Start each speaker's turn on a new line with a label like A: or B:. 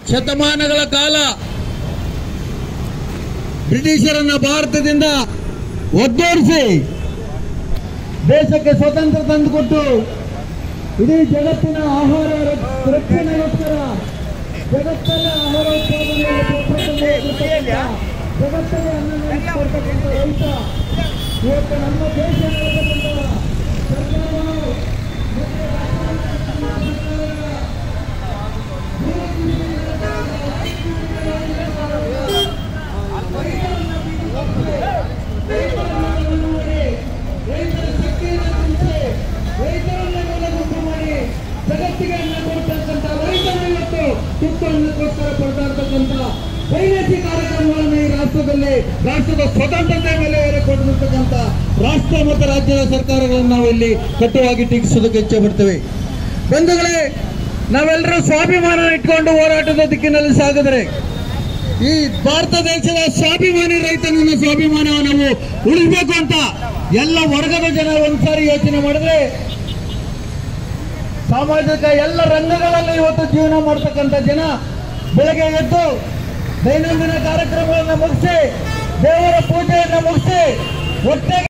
A: ಶತಮಾನಗಳ ಕಾಲ ಬ್ರಿಟಿಷರನ್ನ ಭಾರತದಿಂದ ಒದ್ದೋಡಿಸಿ ದೇಶಕ್ಕೆ ಸ್ವತಂತ್ರ ತಂದುಕೊಟ್ಟು ಇಡೀ ಜಗತ್ತಿನ ಆಹಾರ ರಕ್ಷ- ರಕ್ಷಣೆಗೋಸ್ಕರ ಜಗತ್ತಲ್ಲೇ ಆಹಾರ ಉತ್ಪಾದನೆಯಲ್ಲಿ ಪ್ರಪಂಚದಲ್ಲಿ ಇರ್ತಕ್ಕಂಥ, ಜಗತ್ತಲ್ಲೇ ಅನ್ನ ಕೊಡ್ತಕ್ಕಂಥ ರೈತ ಇವತ್ತು ನಮ್ಮ ದೇಶ ಇರತಕ್ಕಂಥ ಸರ್ಕಾರವು ರೈತರ ಶಕ್ತಿಯನ್ನು ತುಂಬಿಸಿ ರೈತರನ್ನ ಮೂಲಗುಂಪು ಮಾಡಿ ಜಗತ್ತಿಗೆ ಅನ್ನ ಕೊಡ್ತಕ್ಕಂಥ ರೈತರು ಇವತ್ತು ತುತ್ತು ಅನ್ನಕ್ಕೋಸ್ಕರ ಕೊಡ್ತಾ ಇರ್ತಕ್ಕಂಥ ವೈದೇಶಿ ಕಾರ್ಯಕ್ರಮಗಳನ್ನು ಈ ರಾಷ್ಟ್ರದಲ್ಲಿ ರಾಷ್ಟ್ರದ ಸ್ವತಂತ್ರತೆ ಮೇಲೆ ಏರಿಕೊಂಡಿರ್ತಕ್ಕಂಥ ರಾಷ್ಟ್ರ ಮತ್ತು ರಾಜ್ಯದ ಸರ್ಕಾರಗಳನ್ನು ನಾವು ಇಲ್ಲಿ ಕಟ್ಟುವಾಗಿ ಟೀಕಿಸೋದಕ್ಕೆ ಇಚ್ಛೆ ಪಡ್ತೇವೆ ಬಂಧುಗಳೇ ನಾವೆಲ್ಲರೂ ಸ್ವಾಭಿಮಾನ ಇಟ್ಕೊಂಡು ಹೋರಾಟದ ದಿಕ್ಕಿನಲ್ಲಿ ಸಾಗಿದರೆ ಈ ಭಾರತ ದೇಶದ ಸ್ವಾಭಿಮಾನಿ ರೈತನನ್ನ ಸ್ವಾಭಿಮಾನವನ್ನು ನಾವು ಉಳಿಸ್ಬೇಕು ಅಂತ ಎಲ್ಲ ವರ್ಗದ ಜನ ಒಂದ್ಸಾರಿ ಯೋಚನೆ ಮಾಡಿದ್ರೆ ಸಾಮಾಜಿಕ ಎಲ್ಲ ರಂಗಗಳಲ್ಲಿ ಇವತ್ತು ಜೀವನ ಮಾಡ್ತಕ್ಕಂಥ ಜನ ಬೆಳಗ್ಗೆ ಎದ್ದು ದೈನಂದಿನ ಕಾರ್ಯಕ್ರಮಗಳನ್ನು ಮುಗಿಸಿ ದೇವರ ಪೂಜೆಯನ್ನು ಮುಗಿಸಿ ಒಟ್ಟಿಗೆ